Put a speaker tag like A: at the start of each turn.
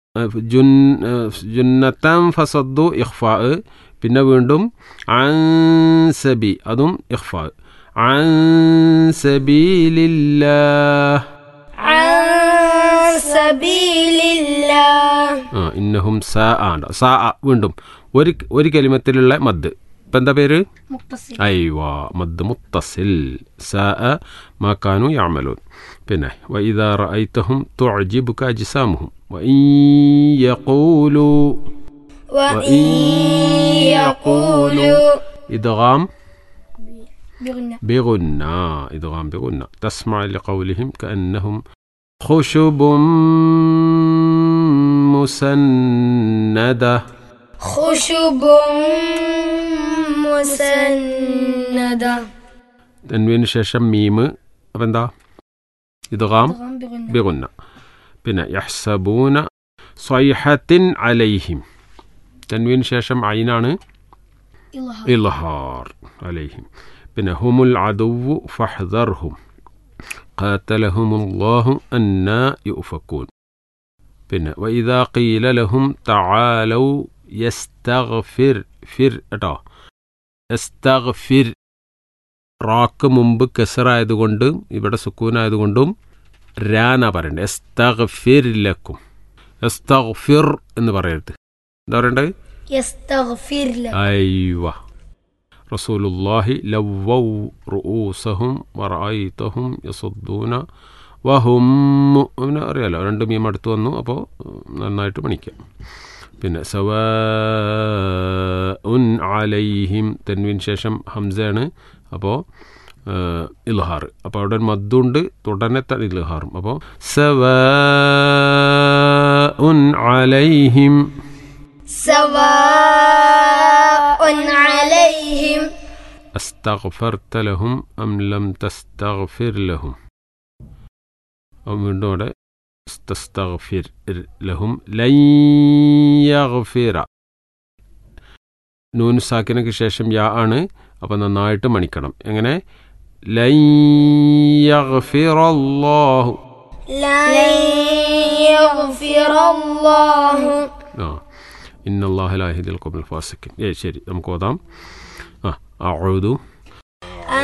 A: Jun ജുന്നത്തം ഫസദ്ദു ഇഖ്ഫാ പിന്നെ വീണ്ടും അൻസബി അതും ഇഖ്ഫാ അൻസബീലില്ലാഹ്
B: عن سبيل الله
A: ആ ഇന്നഹും സാ ആണ് സാ വീണ്ടും ഒരു ഒരു കലിമത്തിലുള്ള മദ് ഇപ്പം എന്താ പേര്
B: متصل
A: അയ്വാ മദ് മുത്തസിൽ സാ മാ കാനു യഅമലൂൻ പിന്നെ വഇദാ റഅയ്തഹും തുഅജിബുക അജ്സാമുഹും വഇൻ യഖൂലു
B: وإن يقولوا
A: ഇദ്ഗാം
B: بغنى
A: بغنى إدغام بغنى تسمع لقولهم كأنهم خشب مسندة
B: خشب مسندة
A: തൻവീന് ശേഷം മീമ് അപ്പം എന്താ ഇദ്ഗാം
B: أدغام بغنى
A: ബിഗുന്ന പിന്നെ യഹ്സബൂന സ്വൈഹത്തിൻ അലൈഹിം തൻവീന് ശേഷം ഐനാണ്
B: إظهار
A: ഇൽഹാർ അലൈഹിം പിന്നെ ഹുമുൽ അദുവു ഫഹ്ദർഹും ഖാത്തലഹുമുല്ലാഹു അന്നാ യുഫക്കൂൻ പിന്നെ വൈദാ ഖീല ലഹും തആലൗ യസ്തഗ്ഫിർ ഫിർ കേട്ടോ യസ്തഗ്ഫിർ റാക്ക് മുമ്പ് കെസറായതുകൊണ്ട് ഇവിടെ സുക്കൂനായതുകൊണ്ടും രാന പറയണ്ടേ എസ്തഗ്ഫിർ ലക്കും എസ്തഗ്ഫിർ എന്ന് പറയരുത് എന്താ പറയണ്ടത്
B: يستغفر لك
A: അയ്വ റസൂലുല്ലാഹി ലവ്വൗ റുഊസഹും വറഅയ്തഹും യസുദ്ദൂന വഹും മുഅ്മിന അറിയാലോ രണ്ട് മീം അടുത്ത് വന്നു അപ്പോൾ നന്നായിട്ട് പണിക്കാം പിന്നെ സവാ ഉൻ അലൈഹിം തെൻവിൻ ശേഷം ഹംസയാണ് അപ്പോൾ ഇൽഹാർ അപ്പോൾ അവിടെ ഒരു മദ്ദുണ്ട് തുടനെ തന്നെ ഇൽഹാറും അപ്പോൾ സവാ ഉൻ അലൈഹിം
B: سواء عليهم
A: അസ്തഗ്ഫർത ലഹും അം ലം തസ്തഗ്ഫിർ ലഹും അപ്പോൾ വീണ്ടും അവിടെ തസ്തഗ്ഫിർ ലഹും ലൻ യഗ്ഫിറ നൂൻ സാക്കിനക്ക് ശേഷം യാ ആണ് അപ്പോൾ നന്നായിട്ട് മണിക്കണം എങ്ങനെ ലൻ യഗ്ഫിറല്ലാഹു
B: لن يغفر الله
A: ആ ഇന്നല്ലാഹു ലാ യഹ്ദിൽ ഖൗമൽ ഫാസിഖിൻ ഏ ശരി നമുക്ക് ഓതാം ആ അഊദു